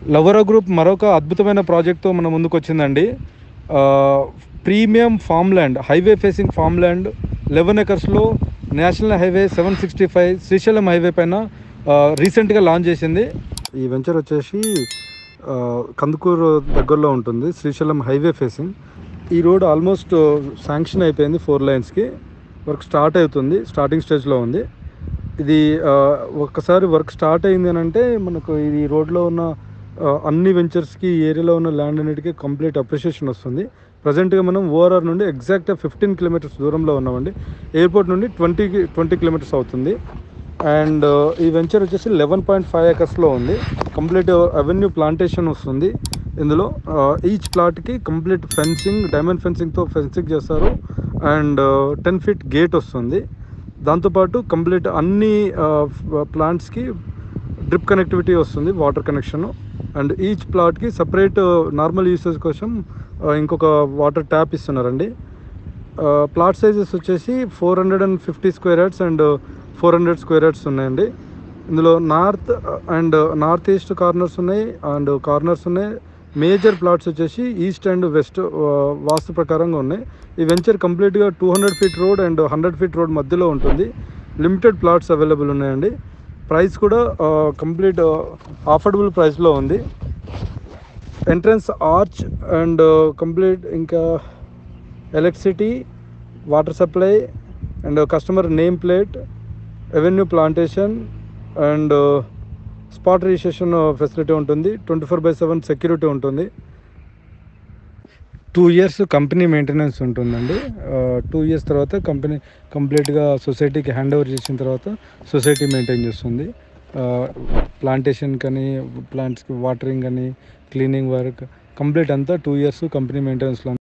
లవరా group మరొక అద్భుతమైన ప్రాజెక్ట్తో మన ముందుకు వచ్చిందండి ఆ, premium farm land highway facing farm land eleven ఎకర్స్లో national highway seven sixty five Srisailam highway పైన ఆ, రీసెంట్గా లాంచ్ చేసింది ఈ వెంచర్ వచ్చేసి ఆ, కందుకూరు దగ్గరలో ఉంటుంది శ్రీశైలం హైవే ఫేసింగ్ ఈ రోడ్ ఆల్మోస్ట్ శాంక్షన్ అయిపోయింది ఫోర్ లైన్స్కి వర్క్ స్టార్ట్ అవుతుంది స్టార్టింగ్ స్టేజ్లో ఉంది ఇది ఆ, ఒక్కసారి వర్క్ స్టార్ట్ అయింది అని అంటే మనకు ఈ రోడ్లో ఉన్న ఆ, అన్ని వెంచర్స్కి ఈ ఏరియాలో ఉన్న ల్యాండ్ అన్నిటికీ కంప్లీట్ అప్రిషియేషన్ వస్తుంది ప్రజెంట్గా మనం ఓఆర్ఆర్ నుండి ఎగ్జాక్ట్గా ఫిఫ్టీన్ కిలోమీటర్స్ దూరంలో ఉన్నామండి ఎయిర్పోర్ట్ నుండి ట్వంటీ ట్వంటీ కిలోమీటర్స్ అవుతుంది అండ్ ఈ వెంచర్ వచ్చేసి లెవెన్ పాయింట్ ఫైవ్ ఎకర్స్లో ఉంది కంప్లీట్ అవెన్యూ ప్లాంటేషన్ వస్తుంది ఇందులో ఈచ్ ప్లాట్కి కంప్లీట్ ఫెన్సింగ్ డైమండ్ ఫెన్సింగ్తో ఫెన్సింగ్ చేస్తారు అండ్ టెన్ ఫీట్ గేట్ వస్తుంది దాంతోపాటు కంప్లీట్ అన్ని ప్లాంట్స్కి డ్రిప్ కనెక్టివిటీ వస్తుంది వాటర్ కనెక్షన్ అండ్ ఈచ్ ప్లాట్కి సపరేట్ నార్మల్ యూసేజ్ కోసం ఆ, ఇంకొక వాటర్ ట్యాప్ ఇస్తున్నారండి ప్లాట్ సైజెస్ వచ్చేసి four hundred and fifty square yards and four hundred square yards ఉన్నాయండి ఇందులో north and north east corners ఉన్నాయి అండ్ కార్నర్స్ ఉన్నాయి మేజర్ ప్లాట్స్ వచ్చేసి ఈస్ట్ అండ్ వెస్ట్ వాస్తు ప్రకారంగా ఉన్నాయి ఈ వెంచర్ కంప్లీట్గా two hundred feet road and hundred feet road మధ్యలో ఉంటుంది లిమిటెడ్ ప్లాట్స్ అవైలబుల్ ఉన్నాయండి ప్రైస్ కూడా కంప్లీట్ ఆఫర్డబుల్ ప్రైస్లో ఉంది ఎంట్రన్స్ ఆర్చ్ అండ్ కంప్లీట్ ఇంకా electricity water supply and customer name plate revenue plantation and spot registration facility ఉంటుంది twenty four by seven security ఉంటుంది two years company maintenance ఉంటుందండి two years తర్వాత company కంప్లీట్గా సొసైటీకి hand over చేసిన తర్వాత society maintain చేస్తుంది ప్లాంటేషన్ కానీ ప్లాంట్స్కి వాటరింగ్ కానీ క్లీనింగ్ వర్క్ కంప్లీట్ అంతా టూ ఇయర్స్ కంపెనీ మెయింటెనెన్స్లో